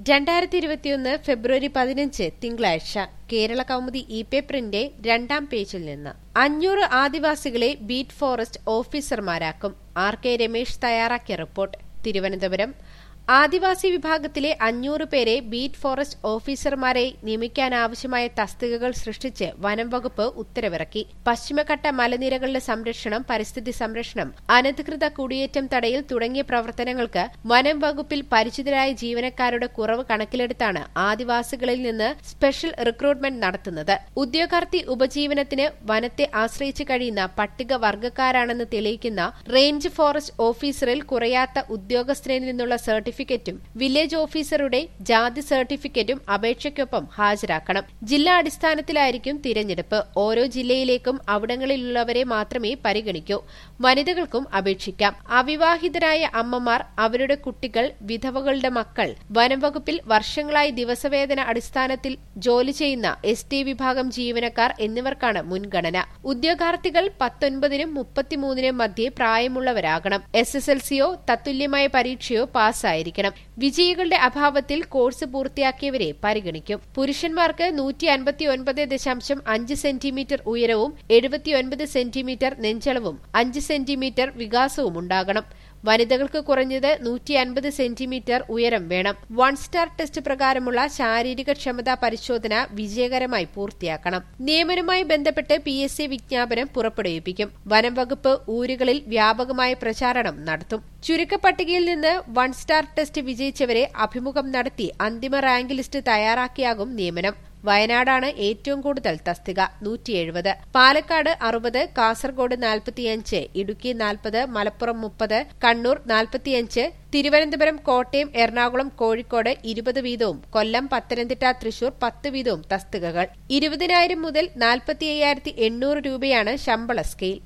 രണ്ടായിരത്തി ഇരുപത്തിയൊന്ന് ഫെബ്രുവരി പതിനഞ്ച് തിങ്കളാഴ്ച കേരള കൗമുദി ഇ പേപ്പറിന്റെ രണ്ടാം പേജിൽ നിന്ന് അഞ്ഞൂറ് ആദിവാസികളെ ബീറ്റ് ഫോറസ്റ്റ് ഓഫീസർമാരാക്കും ആർ കെ രമേശ് തയ്യാറാക്കിയ റിപ്പോർട്ട് തിരുവനന്തപുരം ആദിവാസി വിഭാഗത്തിലെ അഞ്ഞൂറ് പേരെ ബീറ്റ് ഫോറസ്റ്റ് ഓഫീസർമാരെ നിയമിക്കാനാവശ്യമായ തസ്തികകൾ സൃഷ്ടിച്ച് വനം വകുപ്പ് ഉത്തരവിറക്കി പശ്ചിമഘട്ട മലനിരകളുടെ സംരക്ഷണം പരിസ്ഥിതി സംരക്ഷണം അനധികൃത കുടിയേറ്റം തടയൽ തുടങ്ങിയ പ്രവർത്തനങ്ങൾക്ക് വനം വകുപ്പിൽ പരിചിതരായ ജീവനക്കാരുടെ കുറവ് കണക്കിലെടുത്താണ് ആദിവാസികളിൽ നിന്ന് സ്പെഷ്യൽ റിക്രൂട്ട്മെന്റ് നടത്തുന്നത് ഉദ്യോഗാർത്ഥി ഉപജീവനത്തിന് വനത്തെ ആശ്രയിച്ച് കഴിയുന്ന പട്ടിക വർഗ്ഗക്കാരാണെന്ന് തെളിയിക്കുന്ന റേഞ്ച് ഫോറസ്റ്റ് ഓഫീസറിൽ കുറയാത്ത ഉദ്യോഗസ്ഥരിൽ നിന്നുള്ള സർട്ടിഫിക്കറ്റും വില്ലേജ് ഓഫീസറുടെ ജാതി സർട്ടിഫിക്കറ്റും അപേക്ഷയ്ക്കൊപ്പം ഹാജരാക്കണം ജില്ലാ അടിസ്ഥാനത്തിലായിരിക്കും തിരഞ്ഞെടുപ്പ് ഓരോ ജില്ലയിലേക്കും അവിടങ്ങളിലുള്ളവരെ മാത്രമേ പരിഗണിക്കൂ വനിതകൾക്കും അപേക്ഷിക്കാം അവിവാഹിതരായ അമ്മമാർ അവരുടെ കുട്ടികൾ വിധവകളുടെ മക്കൾ വനംവകുപ്പിൽ വർഷങ്ങളായി ദിവസവേതന അടിസ്ഥാനത്തിൽ ജോലി ചെയ്യുന്ന എസ് ടി വിഭാഗം ജീവനക്കാർ എന്നിവർക്കാണ് മുൻഗണന ഉദ്യോഗാർത്ഥികൾ പത്തൊൻപതിനും മുപ്പത്തിമൂന്നിനും മധ്യേ പ്രായമുള്ളവരാകണം എസ് എസ് എൽ സിയോ തത്തുല്യമായ പരീക്ഷയോ പാസ്സായിരിക്കണം വിജയികളുടെ അഭാവത്തിൽ കോഴ്സ് പൂർത്തിയാക്കിയവരെ പരിഗണിക്കും പുരുഷന്മാർക്ക് നൂറ്റി അൻപത്തിയൊൻപത് ദശാംശം അഞ്ച് സെന്റിമീറ്റർ ഉയരവും എഴുപത്തിയൊൻപത് സെന്റിമീറ്റർ നെഞ്ചളവും അഞ്ച് സെന്റിമീറ്റർ വികാസവും ഉണ്ടാകണം വനിതകൾക്ക് കുറഞ്ഞത് നൂറ്റി അൻപത് സെന്റിമീറ്റർ ഉയരം വേണം വൺ സ്റ്റാർ ടെസ്റ്റ് പ്രകാരമുള്ള ശാരീരിക ക്ഷമതാ പരിശോധന വിജയകരമായി പൂർത്തിയാക്കണം നിയമനവുമായി ബന്ധപ്പെട്ട് പി എസ് സി വിജ്ഞാപനം പുറപ്പെടുവിപ്പിക്കും വനം വകുപ്പ് ഊരുകളിൽ വ്യാപകമായ പ്രചാരണം നടത്തും ചുരുക്കപ്പട്ടികയിൽ നിന്ന് വൺ സ്റ്റാർ ടെസ്റ്റ് വിജയിച്ചവരെ അഭിമുഖം നടത്തി അന്തിമ റാങ്ക് ലിസ്റ്റ് തയ്യാറാക്കിയാകും നിയമനം വയനാടാണ് ഏറ്റവും കൂടുതൽ തസ്തിക നൂറ്റി എഴുപത് പാലക്കാട് അറുപത് കാസർഗോഡ് നാൽപ്പത്തിയഞ്ച് ഇടുക്കി നാൽപ്പത് മലപ്പുറം മുപ്പത് കണ്ണൂർ നാൽപ്പത്തിയഞ്ച് തിരുവനന്തപുരം കോട്ടയം എറണാകുളം കോഴിക്കോട് ഇരുപത് വീതവും കൊല്ലം പത്തനംതിട്ട തൃശൂർ പത്ത് വീതവും തസ്തികകൾ ഇരുപതിനായിരം മുതൽ നാൽപ്പത്തി അയ്യായിരത്തി എണ്ണൂറ് രൂപയാണ് ശമ്പള സ്കെയിൽ